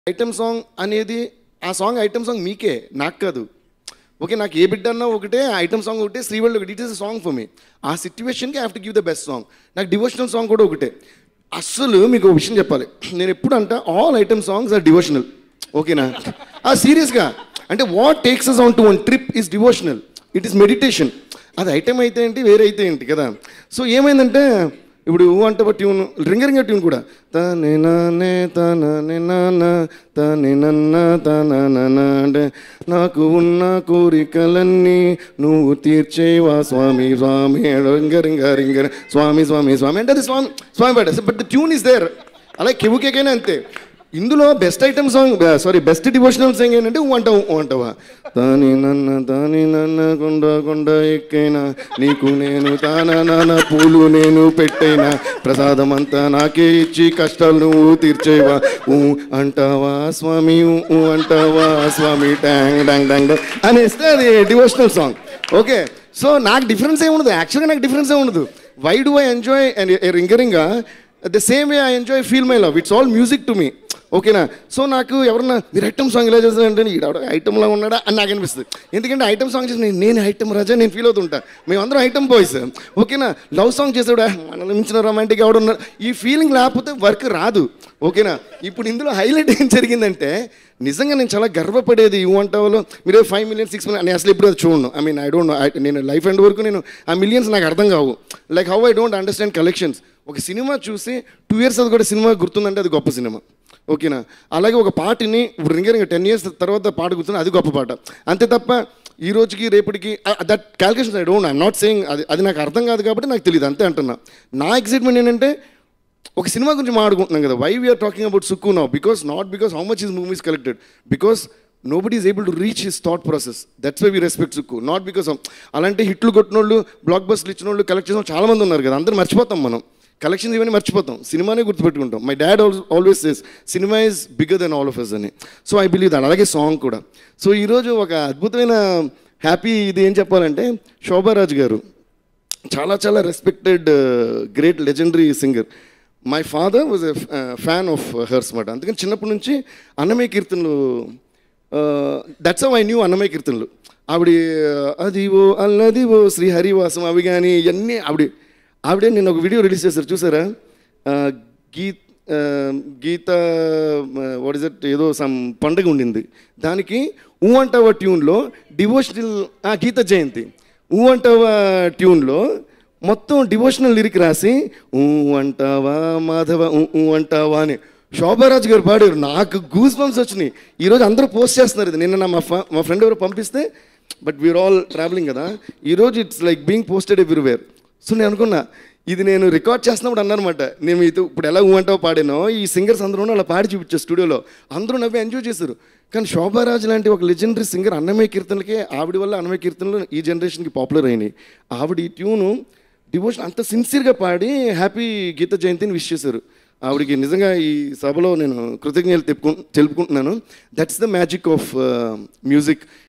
item song అనేది ఆ song item song మీకే నాకు కాదు ఓకే నాకు ఏ బిడ్డ అన్నా ఒకటే ఐటమ్ సాంగ్ ఒకటే శ్రీవల్లి ఒకటి it is song for me ఆ సిచ్యువేషన్కి have to give the best song నాకు డివోషనల్ సాంగ్ కూడా ఒకటే అస్సలు మీకు ఒక విషయం చెప్పాలి నేను ఎప్పుడు అంట all item songs are devotional ఓకేనా ఆ సీరియస్గా అంటే what takes us on to one trip is devotional it is meditation అది ఐటమ్ అయితే ఏంటి వేరే అయితే ఏంటి కదా సో ఏమైందంటే ఇప్పుడు ఊ అంటే ట్యూన్ రింగరింగ ట్యూన్ కూడా తనే నానే తననే నాన్న తనే నన్న తన అంటే నాకు ఉన్న కోరికలన్నీ నువ్వు తీర్చేవా స్వామి స్వామి రింగ రింగ రింగ స్వామి స్వామి స్వామి అంటే అది స్వామి స్వామి పాట but the tune is there అలాగే కెవుకేకైనా అంతే ఇందులో best item song sorry best devotional song ఏంటంటే ఊ అంటావు ఊ అంటావా దాని నన్న దాని నన్న కొండ కొండ ఎక్కైనా నీకు నేను తాన నాన్న పూలు నేను పెట్టైనా ప్రసాదం అంతా నాకే ఇచ్చి కష్టాలు నువ్వు తీర్చేవా ఊ అంటావా స్వామి ఊ ఊ అంటావా స్వామి ట్యాంగ్ డాంగ్ డాంగ్ అనేస్తే అది డివోషనల్ సాంగ్ ఓకే సో నాకు డిఫరెన్స్ ఏమి ఉండదు యాక్చువల్గా నాకు డిఫరెన్స్ ఏమి ఉండదు why do I enjoy Ringa Ringa the same way I enjoy feel my love it's all music to me ఓకేనా సో నాకు ఎవరన్నా మీరు ఐటమ్ సాంగ్ ఇలా చేస్తారంటే ఈడ ఐటమ్లా ఉన్నాడా అని నాకు అనిపిస్తుంది ఎందుకంటే ఐటమ్ సాంగ్ చేసి నేను ఐటమ్ రాజా నేను ఫీల్ అవుతుంటా మేమందరం ఐటమ్ బాయ్స్ ఓకేనా లవ్ సాంగ్ చేసాడు మనల్ని మించిన రొమాంటిక్ ఎవడున్నారు ఈ ఫీలింగ్ లేకపోతే వర్క్ రాదు ఓకేనా ఇప్పుడు ఇందులో హైలైట్ ఏం జరిగిందంటే నిజంగా నేను చాలా గర్వపడేది ఈ వంటలో మీరు ఫైవ్ మిలియన్ సిక్స్ మిలియన్ నేను అసలు ఎప్పుడు అది చూడను I mean I don't know నేను లైఫ్ ఎండ్ వరకు నేను ఆ మిలియన్స్ నాకు అర్థం కావు like how I don't understand collections ఒక సినిమా చూసి టూ ఇయర్స్ అది కూడా సినిమా గుర్తుందంటే అది గొప్ప సినిమా ఓకేనా అలాగే ఒక పాటని ఇప్పుడు రింగర్ ఇంకా టెన్ ఇయర్స్ తర్వాత పాట గుర్తుంది అది గొప్ప పాట అంతే తప్ప ఈ రోజుకి రేపటికి that calculation I don't I not saying అది అది నాకు అర్థం కాదు కాబట్టి నాకు తెలియదు అంతే అంటున్నా నా ఎక్సైట్మెంట్ ఏంటంటే ఒక సినిమా గురించి మాట్లాడుకుంటున్నాం కదా why we are talking about Sukku now because not because how much is movies collected because nobody is able to reach his thought process that's why we respect Sukku not because అలాంటి హిట్లు కొట్టిన వాళ్ళు బ్లాక్ బస్ట్లు ఇచ్చిన వాళ్ళు కలెక్ట్ చేసిన చాలా మంది ఉన్నారు కదా అందరూ మర్చిపోతాం మనం కలెక్షన్స్ ఇవన్నీ మర్చిపోతాం సినిమానే గుర్తుపెట్టుకుంటాం my dad always says cinema is bigger than all of us అని సో ఐ బిలీవ్ దాట్ అలాగే సాంగ్ కూడా సో ఈరోజు ఒక అద్భుతమైన హ్యాపీ ఇది ఏం చెప్పాలంటే శోభారాజ్ గారు చాలా చాలా respected great legendary singer my father was a fan of hers మాట అందుకని చిన్నప్పటి నుంచి అన్నమయ్య కీర్తనలు దట్స్ ఐ న్యూ అన్నమయ్య కీర్తనలు ఆవిడ అది ఓ అల్లది ఓ శ్రీ హరివాసం అవి కానీ ఇవన్నీ ఆవిడ ఆవిడే నేను ఒక వీడియో రిలీజ్ చేశారు చూసారా గీత్ గీత వాట్ ఇస్ ఇట్ ఏదో సమ్ పండుగ ఉండింది దానికి ఊ అంటావా ట్యూన్లో డివోషనల్ గీత జయంతి ఊ అంటావా ట్యూన్లో మొత్తం డివోషనల్ లిరిక్ రాసి ఊ అంటావా మాధవ ఊ ఊ అంటావా అని శోభారాజ్ గారు పాడారు నాకు గూస్ బంప్స్ వచ్చినాయి ఈరోజు అందరూ పోస్ట్ చేస్తున్నారు ఇది నిన్న నా మా ఫ- మా ఫ్రెండ్ ఎవరు పంపిస్తే బట్ వీఆర్ ఆల్ ట్రావెలింగ్ కదా ఈరోజు it's like being posted everywhere so నేను అనుకున్నా ఇది నేను రికార్డ్ చేస్తున్నప్పుడు అన్నారనమాట నేను మీతో ఇప్పుడు ఎలా ఊ అంటావో పాడానో ఈ సింగర్స్ అందరూ అలా పాడి చూపించారు స్టూడియోలో అందరూ నవ్వి ఎంజాయ్ చేశారు కానీ శోభారాజ్ లాంటి ఒక లెజెండరీ సింగర్ అన్నమయ్య కీర్తనలకే ఆవిడ వల్ల అన్నమయ్య కీర్తనలు ఈ జనరేషన్కి పాపులర్ అయినాయి ఆవిడ ఈ ట్యూను డివోషన్ అంత సిన్సియర్గా పాడి హ్యాపీ గీత జయంతిని విష్ చేశారు ఆవిడకి నిజంగా ఈ సభలో నేను కృతజ్ఞతలు తెప్పుకు తెలుపుకుంటున్నాను that's the magic of music